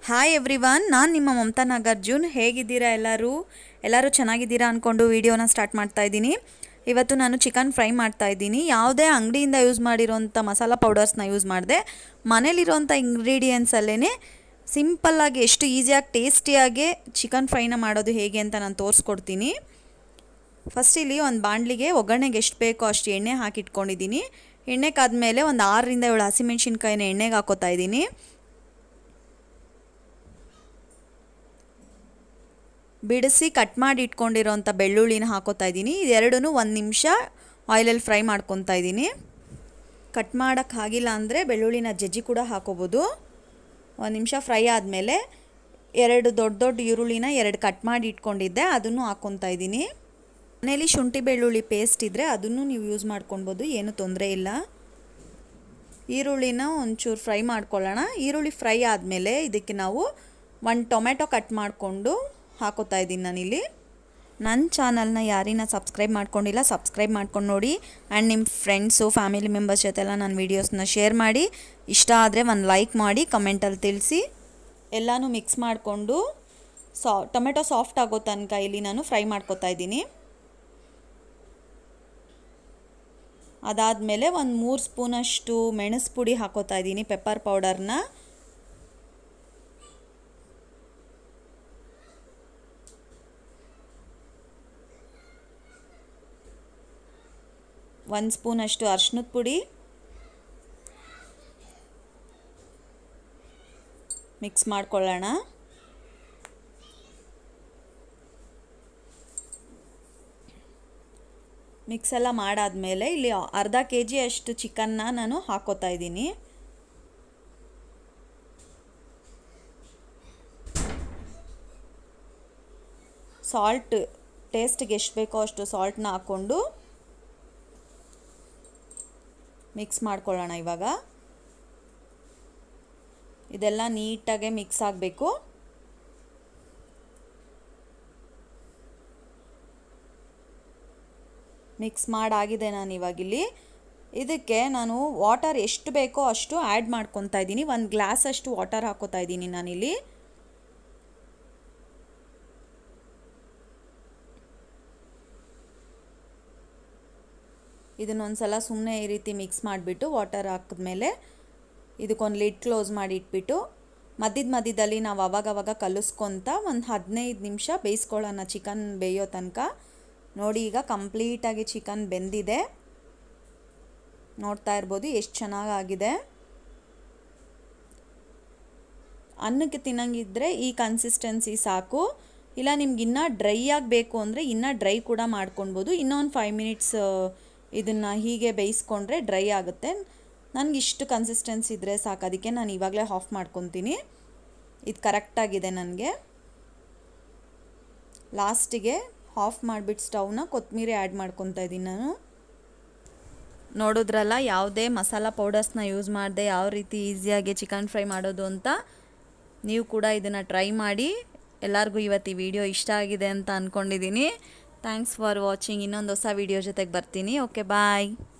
hi everyone ನಾನು ನಿಮ್ಮ ಮಮತಾ ನಾಗಾರ್ಜುನ್ ಹೇಗಿದ್ದೀರಾ ಎಲ್ಲರೂ ಎಲ್ಲರೂ ಚೆನ್ನಾಗಿದ್ದೀರಾ ಅಂದ್ಕೊಂಡು ವೀಡಿಯೋನ ಸ್ಟಾರ್ಟ್ ಮಾಡ್ತಾ ಇದ್ದೀನಿ ಇವತ್ತು ನಾನು ಚಿಕನ್ ಫ್ರೈ ಮಾಡ್ತಾ ಇದ್ದೀನಿ ಯಾವುದೇ ಅಂಗಡಿಯಿಂದ ಯೂಸ್ ಮಾಡಿರೋಂಥ ಮಸಾಲ ಪೌಡರ್ಸ್ನ ಯೂಸ್ ಮಾಡಿದೆ ಮನೇಲಿರೋಂಥ ಇಂಗ್ರೀಡಿಯೆಂಟ್ಸಲ್ಲೇ ಸಿಂಪಲ್ಲಾಗಿ ಎಷ್ಟು ಈಸಿಯಾಗಿ ಟೇಸ್ಟಿಯಾಗಿ ಚಿಕನ್ ಫ್ರೈನ ಮಾಡೋದು ಹೇಗೆ ಅಂತ ನಾನು ತೋರಿಸ್ಕೊಡ್ತೀನಿ ಫಸ್ಟ್ ಇಲ್ಲಿ ಒಂದು ಬಾಣಲಿಗೆ ಒಗ್ಗರಣೆಗೆ ಎಷ್ಟು ಬೇಕೋ ಅಷ್ಟು ಎಣ್ಣೆ ಹಾಕಿಟ್ಕೊಂಡಿದ್ದೀನಿ ಎಣ್ಣೆ ಕಾದ್ಮೇಲೆ ಒಂದು ಆರರಿಂದ ಏಳು ಹಸಿಮೆಣ್ಸಿನ್ಕಾಯಿನ ಎಣ್ಣೆಗೆ ಹಾಕೋತಾ ಇದ್ದೀನಿ ಬಿಡಿಸಿ ಕಟ್ ಮಾಡಿ ಇಟ್ಕೊಂಡಿರೋಂಥ ಬೆಳ್ಳುಳ್ಳಿನ ಹಾಕೋತಾ ಇದ್ದೀನಿ ಇದೆರಡೂ ಒಂದು ನಿಮಿಷ ಆಯಿಲಲ್ಲಿ ಫ್ರೈ ಮಾಡ್ಕೊತಾ ಇದ್ದೀನಿ ಕಟ್ ಮಾಡೋಕ್ಕಾಗಿಲ್ಲ ಅಂದರೆ ಬೆಳ್ಳುಳ್ಳಿನ ಜಜ್ಜಿ ಕೂಡ ಹಾಕೋಬೋದು ಒಂದು ನಿಮಿಷ ಫ್ರೈ ಆದಮೇಲೆ ಎರಡು ದೊಡ್ಡ ದೊಡ್ಡ ಈರುಳ್ಳಿನ ಎರಡು ಕಟ್ ಮಾಡಿ ಇಟ್ಕೊಂಡಿದ್ದೆ ಅದನ್ನು ಹಾಕ್ಕೊತಾ ಇದ್ದೀನಿ ಮನೇಲಿ ಶುಂಠಿ ಬೆಳ್ಳುಳ್ಳಿ ಪೇಸ್ಟ್ ಇದ್ದರೆ ಅದನ್ನು ನೀವು ಯೂಸ್ ಮಾಡ್ಕೊಳ್ಬೋದು ಏನೂ ತೊಂದರೆ ಇಲ್ಲ ಈರುಳ್ಳಿನ ಒಂಚೂರು ಫ್ರೈ ಮಾಡ್ಕೊಳ್ಳೋಣ ಈರುಳ್ಳಿ ಫ್ರೈ ಆದಮೇಲೆ ಇದಕ್ಕೆ ನಾವು ಒಂದು ಟೊಮೆಟೊ ಕಟ್ ಮಾಡಿಕೊಂಡು ಹಾಕೋತಾ ಇದ್ದೀನಿ ನಾನಿಲ್ಲಿ ನನ್ನ ಚಾನಲ್ನ ಯಾರಿನ ಸಬ್ಸ್ಕ್ರೈಬ್ ಮಾಡ್ಕೊಂಡಿಲ್ಲ ಸಬ್ಸ್ಕ್ರೈಬ್ ಮಾಡ್ಕೊಂಡು ನೋಡಿ ಆ್ಯಂಡ್ ನಿಮ್ಮ ಫ್ರೆಂಡ್ಸು ಫ್ಯಾಮಿಲಿ ಮೆಂಬರ್ಸ್ ಜೊತೆಲ್ಲ ನನ್ನ ವೀಡಿಯೋಸ್ನ ಶೇರ್ ಮಾಡಿ ಇಷ್ಟ ಆದರೆ ಒಂದು ಲೈಕ್ ಮಾಡಿ ಕಮೆಂಟಲ್ಲಿ ತಿಳಿಸಿ ಎಲ್ಲನೂ ಮಿಕ್ಸ್ ಮಾಡಿಕೊಂಡು ಸಾ ಟೊಮೆಟೊ ಸಾಫ್ಟ್ ಆಗೋ ತನಕ ಇಲ್ಲಿ ನಾನು ಫ್ರೈ ಮಾಡ್ಕೊತಾ ಇದ್ದೀನಿ ಅದಾದಮೇಲೆ ಒಂದು ಮೂರು ಸ್ಪೂನಷ್ಟು ಮೆಣಸು ಪುಡಿ ಹಾಕೋತಾ ಇದ್ದೀನಿ ಪೆಪ್ಪರ್ ಪೌಡರ್ನ ಒಂದು ಸ್ಪೂನಷ್ಟು ಅರ್ಶಿನದ ಪುಡಿ ಮಿಕ್ಸ್ ಮಾಡ್ಕೊಳ್ಳೋಣ ಮಿಕ್ಸ್ ಎಲ್ಲ ಮಾಡಾದಮೇಲೆ ಇಲ್ಲಿ ಅರ್ಧ ಕೆ ಜಿ ಅಷ್ಟು ಚಿಕನ್ನ ನಾನು ಹಾಕೋತಾ ಇದ್ದೀನಿ ಸಾಲ್ಟ್ ಟೇಸ್ಟ್ಗೆ ಎಷ್ಟು ಬೇಕೋ ಅಷ್ಟು ಸಾಲ್ಟ್ನ ಹಾಕ್ಕೊಂಡು ಮಿಕ್ಸ್ ಮಾಡ್ಕೊಳ್ಳೋಣ ಇವಾಗ ಇದೆಲ್ಲ ನೀಟಾಗೆ ಮಿಕ್ಸ್ ಆಗಬೇಕು ಮಿಕ್ಸ್ ಮಾಡಾಗಿದೆ ನಾನು ಇವಾಗಿಲ್ಲಿ ಇದಕ್ಕೆ ನಾನು ವಾಟರ್ ಎಷ್ಟು ಬೇಕೋ ಅಷ್ಟು ಆ್ಯಡ್ ಮಾಡ್ಕೊತಾ ಇದ್ದೀನಿ ಒಂದು ಗ್ಲಾಸ್ ಅಷ್ಟು ವಾಟರ್ ಹಾಕೋತಾ ಇದ್ದೀನಿ ನಾನಿಲ್ಲಿ ಇದನ್ನೊಂದು ಸಲ ಸುಮ್ಮನೆ ಈ ರೀತಿ ಮಿಕ್ಸ್ ಮಾಡಿಬಿಟ್ಟು ವಾಟರ್ ಹಾಕಿದ್ಮೇಲೆ ಇದಕ್ಕೊಂದು ಲಿಡ್ ಕ್ಲೋಸ್ ಮಾಡಿ ಇಟ್ಬಿಟ್ಟು ಮಧ್ಯದ ಮಧ್ಯದಲ್ಲಿ ನಾವು ಅವಾಗವಾಗ ಕಲಿಸ್ಕೊತ ಒಂದು ಹದಿನೈದು ನಿಮಿಷ ಬೇಯಿಸ್ಕೊಳ್ಳೋಣ ಚಿಕನ್ ಬೇಯೋ ತನಕ ನೋಡಿ ಈಗ ಕಂಪ್ಲೀಟಾಗಿ ಚಿಕನ್ ಬೆಂದಿದೆ ನೋಡ್ತಾ ಇರ್ಬೋದು ಎಷ್ಟು ಚೆನ್ನಾಗಾಗಿದೆ ಅನ್ನಕ್ಕೆ ತಿನ್ನಂಗಿದ್ರೆ ಈ ಕನ್ಸಿಸ್ಟೆನ್ಸಿ ಸಾಕು ಇಲ್ಲ ನಿಮ್ಗೆ ಇನ್ನೂ ಡ್ರೈ ಆಗಬೇಕು ಅಂದರೆ ಇನ್ನೂ ಡ್ರೈ ಕೂಡ ಮಾಡ್ಕೊಳ್ಬೋದು ಇನ್ನೊಂದು ಫೈವ್ ಮಿನಿಟ್ಸ್ ಇದನ್ನು ಹೀಗೆ ಬೇಯಿಸ್ಕೊಂಡ್ರೆ ಡ್ರೈ ಆಗುತ್ತೆ ನನಗೆ ಇಷ್ಟು ಕನ್ಸಿಸ್ಟೆನ್ಸಿ ಇದ್ದರೆ ಸಾಕು ಅದಕ್ಕೆ ನಾನು ಇವಾಗಲೇ ಆಫ್ ಮಾಡ್ಕೊತೀನಿ ಇದು ಕರೆಕ್ಟಾಗಿದೆ ನನಗೆ ಲಾಸ್ಟಿಗೆ ಆಫ್ ಮಾಡಿಬಿಟ್ಟು ಸ್ಟವ್ನ ಕೊತ್ತಂಬರಿ ಆ್ಯಡ್ ಮಾಡ್ಕೊತಾ ಇದ್ದೀನಿ ನಾನು ನೋಡಿದ್ರಲ್ಲ ಯಾವುದೇ ಮಸಾಲ ಪೌಡರ್ಸ್ನ ಯೂಸ್ ಮಾಡಿದೆ ಯಾವ ರೀತಿ ಈಸಿಯಾಗಿ ಚಿಕನ್ ಫ್ರೈ ಮಾಡೋದು ಅಂತ ನೀವು ಕೂಡ ಇದನ್ನು ಟ್ರೈ ಮಾಡಿ ಎಲ್ಲರಿಗೂ ಇವತ್ತು ಈ ವಿಡಿಯೋ ಇಷ್ಟ ಆಗಿದೆ ಅಂತ ಅಂದ್ಕೊಂಡಿದ್ದೀನಿ ಥ್ಯಾಂಕ್ಸ್ ಫಾರ್ ವಾಚಿಂಗ್ ಇನ್ನೊಂದು ಹೊಸ ವಿಡಿಯೋ ಜೊತೆಗೆ ಬರ್ತೀನಿ ಓಕೆ ಬಾಯ್